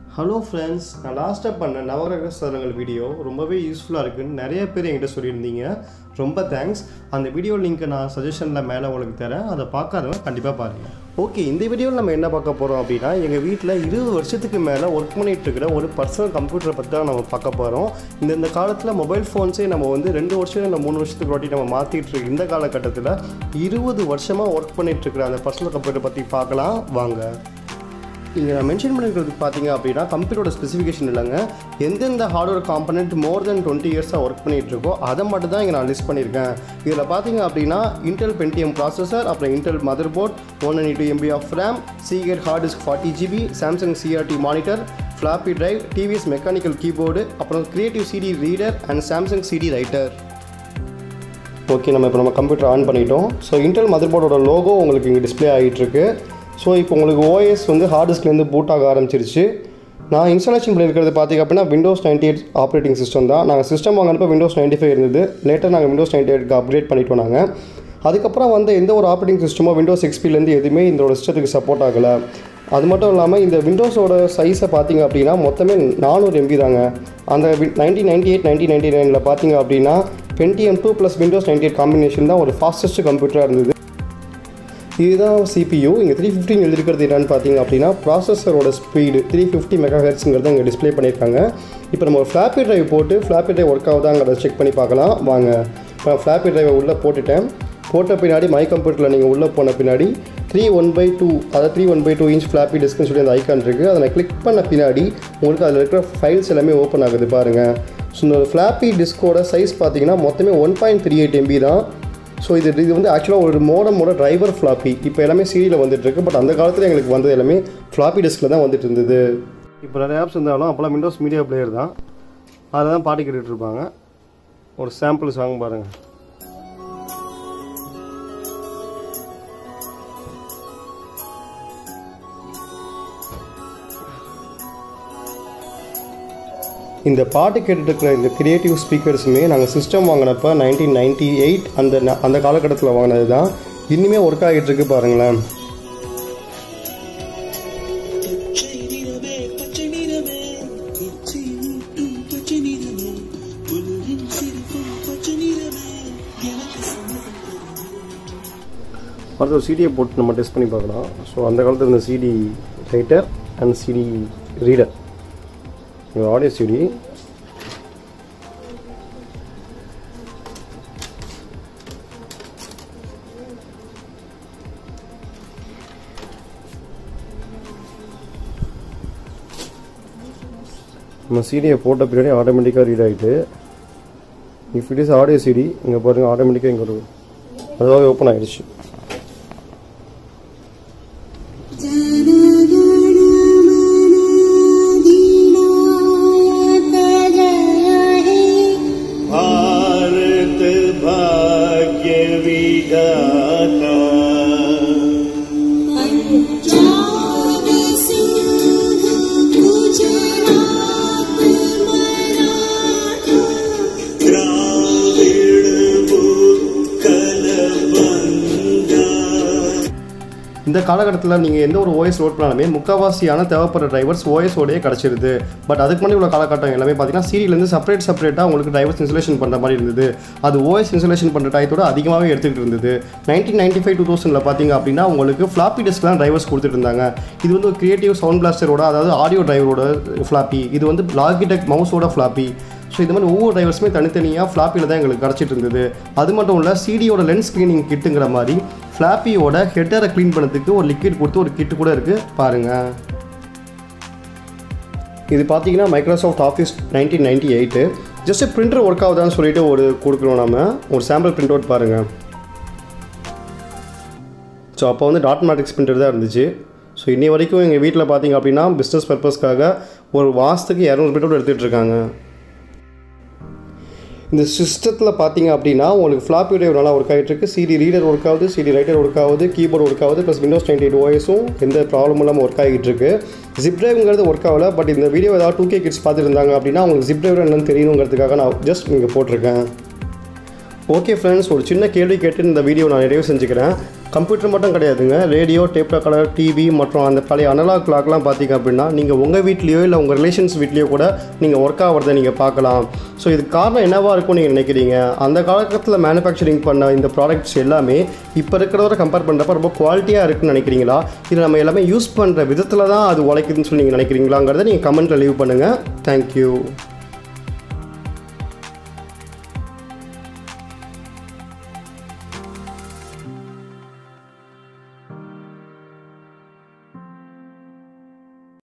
hello friends நான் லாஸ்ட்டாக பண்ண நவகிரக சாதனங்கள் வீடியோ ரொம்பவே யூஸ்ஃபுல்லாக இருக்குன்னு நிறைய பேர் என்கிட்ட சொல்லியிருந்தீங்க ரொம்ப தேங்க்ஸ் அந்த வீடியோ லிங்க்கை நான் சஜஷனில் மேலே உங்களுக்கு தரேன் அதை பார்க்காதவங்க கண்டிப்பாக பாருங்கள் ஓகே இந்த வீடியோவில் நம்ம என்ன பார்க்க போகிறோம் அப்படின்னா எங்கள் வீட்டில் இருபது வருஷத்துக்கு மேலே ஒர்க் பண்ணிட்டு இருக்கிற ஒரு பர்சனல் கம்ப்யூட்டரை பற்றி தான் நம்ம பார்க்க போகிறோம் இந்த இந்த காலத்தில் மொபைல் ஃபோன்ஸே நம்ம வந்து ரெண்டு வருஷம் இல்லை மூணு வருஷத்துக்கு வாட்டி நம்ம மாற்றிட்டு இருக்க இந்த காலகட்டத்தில் இருபது வருஷமாக ஒர்க் பண்ணிட்டு இருக்கிற அந்த பர்சனல் கம்ப்யூட்டர் பற்றி பார்க்கலாம் வாங்க இங்கே நான் மென்ஷன் பண்ணிருக்கிறது பார்த்தீங்க அப்படின்னா கம்ப்யூட்டரோட ஸ்பெசிஃபிகேஷன் இல்லைங்க எந்தெந்த hardware component more than twenty இயர்ஸாக ஒர்க் பண்ணிட்டு இருக்கோ அதை மட்டும் தான் இங்கே நான் லிஸ்ட் பண்ணியிருக்கேன் இதில் பார்த்தீங்க அப்படின்னா இன்டெல் பென்டிஎம் ப்ராசஸர் அப்புறம் Intel motherboard one ninety two MB of RAM Seagate hard disk forty GB Samsung CRT monitor floppy drive TVS mechanical keyboard அப்புறம் Creative CD reader and Samsung CD writer okay நம்ம இப்போ நம்ம computer on பண்ணிட்டோம் so Intel mother போர்டோட logo உங்களுக்கு இங்கே display ஆகிட்டு இருக்கு ஸோ இப்போ உங்களுக்கு ஓஎஸ் வந்து ஹார்ட் டிஸ்க்லேருந்து பூட் ஆக ஆரம்பிச்சிருச்சு நான் இன்ஸ்டாலேஷன் பண்ணியிருக்கிறது பார்த்திங்க அப்படின்னா Windows ninety eight operating system தான் நாங்கள் சிஸ்டம் வாங்கினப்போ விண்டோஸ் நைன்டி ஃபைவ் இருந்தது லேட்டர் நாங்கள் விண்டோஸ் நைன்டி எயிட்க்கு அப்கிரேட் பண்ணிட்டோம் நாங்கள் அதுக்கப்புறம் வந்து எந்த ஒரு ஆப்ரேட்டிங் சிஸ்டமோ விண்டோஸ் எக்ஸ்பிலேருந்து எதுவுமே இந்த சிஸ்டத்துக்கு சப்போர்ட் ஆகலை அது மட்டும் இல்லாமல் இந்த விண்டோஸோட சைஸை பார்த்தீங்க அப்படின்னா மொத்தமே நானூறு எம்பி தாங்க அந்த nineteen ninety eight nineteen ninety நைனில் பார்த்தீங்க அப்படின்னா Pentium two plus Windows ninety eight combination தான் ஒரு ஃபாஸ்டஸ்ட் கம்ப்யூட்டராக இருந்தது இதுதான் சிபியூ இங்கே த்ரீ ஃபிஃப்டின் எழுதிருக்கிறது என்னன்னு பார்த்தீங்க அப்படின்னா ப்ராசஸரோட ஸ்பீடு த்ரீ ஃபிஃப்டி மெகா ஹெர்ட்ஸுங்கிறத இங்கே டிஸ்ப்ளே பண்ணியிருக்காங்க இப்போ நம்ம ஒரு ஃப்ளாப்பி டிரைவ் போட்டு ஃப்ளாப்பி டிரைவ் ஒர்க் ஆகுதாங்கிறத செக் பண்ணி பார்க்கலாம் வாங்க இப்போ ஃப்ளாப்பி டிரைவை உள்ளே போட்டுட்டேன் போட்ட பின்னாடி மை கம்ப்யூட்டரில் நீங்கள் உள்ளே போன பின்னாடி த்ரீ ஒன் பை டூ அதாவது three one by two inch floppy டிஸ்க்னு சொல்லி அந்த ஐக்கான் இருக்குது அதை நான் கிளிக் பண்ண பின்னாடி உங்களுக்கு அதில் இருக்கிற ஃபைல்ஸ் எல்லாமே ஓப்பன் ஆகுது பாருங்கள் ஸோ இந்த ஃப்ளாப்பி டிஸ்கோட சைஸ் பார்த்தீங்கன்னா மொத்தமே one point three eight MB தான் ஸோ இது இது வந்து ஆக்சுவலாக ஒரு மோடமோட டிரைவர் ஃப்ளாப்பி இப்போ எல்லாமே சீரியலில் வந்துட்டு இருக்கு பட் அந்த காலத்தில் எங்களுக்கு வந்தது எல்லாமே ஃப்ளாப்பி டிஸ்கில் தான் வந்துட்டு இருந்தது இப்போ நிறைய ஆப்ஸ் இருந்தாலும் அப்போல்லாம் விண்டோஸ் மீடியா பிளேயர் தான் அதில் தான் பாட்டு கேட்டுட்டு இருப்பாங்க ஒரு சாம்பிள் சாங் பாருங்கள் இந்த பாட்டு கேட்டுட்டு இருக்கிற இந்த கிரியேட்டிவ் ஸ்பீக்கர்ஸுமே நாங்கள் சிஸ்டம் வாங்கினப்ப நைன்டீன் நைன்டி எயிட் அந்த ந- அந்த காலகட்டத்தில் வாங்கினது தான் இன்னுமே ஒர்க் ஆகிட்டு இருக்கு பாருங்களேன் பச்சை நிறமே பச்சை நிறமே இச்சையூட்டும் பச்சை நிறமே உலகின் சிரிப்பும் பச்சை நிறமே எனக்கு சம்மதம் அடுத்து ஒரு சிடியை போட்டு நம்ம டெஸ்ட் பண்ணி பார்க்கலாம் ஸோ அந்த காலத்தில் இருந்த CD writer and CD reader இது ஆடியோ சிடி நம்ம சிடியை போட்ட பின்னாடி ஆட்டோமேட்டிக்காக ரீட் ஆகிட்டு if it is audio CD இங்கே பாருங்கள் ஆட்டோமேட்டிக்காக இங்கே ஒரு அதுவாகவே ஓப்பன் ஆகிடுச்சு भारत भाग्य विधाता द्राविड उत्कल बंगा இந்த காலகட்டத்தில் நீங்கள் எந்த ஒரு ஓஎஸ் லோட் பண்ணாலுமே முக்கால்வாசியான தேவைப்படுற டிரைவர்ஸ் OS ஓடயே கிடச்சிருது பட் அதுக்கு முன்னாடி உள்ள காலகட்டம் எல்லாமே பார்த்தீங்கன்னா சீரியலேருந்து செப்பரேட் செப்பரேட்டாக உங்களுக்கு டிரைவர்ஸ் இன்ஸ்டலேஷன் பண்ணுற மாதிரி இருந்தது அது ஓஎஸ் இன்ஸ்டலேஷன் பண்ணுற டயத்தோட அதிகமாகவே எடுத்துக்கிட்டு இருந்தது நைன்டீன் நைன்டி ஃபைவ் டூ தௌசண்டில் பார்த்தீங்க அப்படின்னா உங்களுக்கு ஃப்ளாப்பி டிஸ்க்லாம் டிரைவர்ஸ் கொடுத்துட்டு இருந்தாங்க இது வந்து ஒரு கிரியேட்டிவ் சவுண்ட் பிளாஸ்டரோட அதாவது ஆடியோ டிரைவரோட ஃப்ளாப்பி இது வந்து லாகிடெக் மவுஸோட ஃப்ளாப்பி ஸோ இந்த மாதிரி ஒவ்வொரு டிரைவர்ஸுமே தனித்தனியாக ஃப்ளாப்பியில் தான் எங்களுக்கு கிடச்சிட்டு இருந்தது அது மட்டும் இல்லை சிடியோட லென்ஸ் க்ளீனிங் கிட்டுங்கிற மாதிரி ஃப்ளாப்பியோட ஹெட்டரை க்ளீன் பண்ணதுக்கு ஒரு லிக்விட் கொடுத்து ஒரு கிட்டு கூட இருக்குது பாருங்கள் இது பார்த்தீங்கன்னா Microsoft Office nineteen ninety eight just printer work ஆகுதான்னு சொல்லிட்டு ஒரு கொடுக்குறோம் நம்ம ஒரு சாம்பிள் பிரிண்ட் அவுட் பாருங்கள் ஸோ அப்போ வந்து டாட் மேட்ரிக்ஸ் பிரிண்டர் தான் இருந்துச்சு ஸோ இன்னி வரைக்கும் எங்கள் வீட்டில் பார்த்தீங்க அப்படின்னா பிஸ்னஸ் பர்பஸ்க்காக ஒரு வாசத்துக்கு இரநூறு பிரிண்ட் அவுட் எடுத்துகிட்டு இருக்காங்க இந்த சிஸ்டத்தில் பார்த்தீங்க அப்படின்னா உங்களுக்கு ஃப்ளாப்பி டிரைவ் நல்லா ஒர்க் ஆகிட்டு இருக்கு சிடி ரீடர் ஒர்க் ஆகுது சிடி ரைட்டர் ஒர்க் ஆகுது கீபோர்டு ஒர்க் ஆகுது ப்ளஸ் விண்டோஸ் நைன்டி எயிட் ஓஎஸும் எந்த ப்ராப்ளமும் இல்லாமல் ஒர்க் ஆகிட்டு இருக்கு ஜிப் டிரைவ்ங்கிறது ஒர்க் ஆகல பட் இந்த வீடியோ ஏதாவது டூ கே கிட்ஸ் பார்த்துருந்தாங்க அப்படின்னா உங்களுக்கு ஜிப் டிரைவர் என்னன்னு தெரியணுங்கிறதுக்காக நான் ஜஸ்ட் இங்கே போட்டிருக்கேன் ஓகே ஃப்ரெண்ட்ஸ் ஒரு சின்ன கேள்வி கேட்டு இந்த வீடியோ நான் நிறைவு செஞ்சுக்கிறேன் கம்ப்யூட்டர் மட்டும் கிடையாதுங்க ரேடியோ டேப் ரெக்கார்டர் டிவி மற்றும் அந்த பழைய அனலாக் கிளாக்லாம் பார்த்தீங்க அப்படின்னா நீங்கள் உங்கள் வீட்லேயோ இல்லை உங்கள் ரிலேஷன்ஸ் வீட்லேயோ கூட நீங்கள் ஒர்க் ஆகிறத நீங்கள் பார்க்கலாம் ஸோ இதுக்கு காரணம் என்னவாக இருக்கும்னு நீங்கள் நினைக்கிறீங்க அந்த காலகட்டத்தில் மேனுஃபேக்சரிங் பண்ண இந்த ப்ராடக்ட்ஸ் எல்லாமே இப்போ இருக்கிறதோட கம்பேர் பண்ணுறப்ப ரொம்ப குவாலிட்டியாக இருக்குன்னு நினைக்கிறீங்களா இது நம்ம எல்லாமே யூஸ் பண்ணுற விதத்தில் தான் அது உழைக்குதுன்னு சொல்லி நீங்கள் நினைக்கிறீங்களாங்கிறத நீங்கள் கமெண்ட்டில் லீவ் பண்ணுங்கள் தேங்க்யூ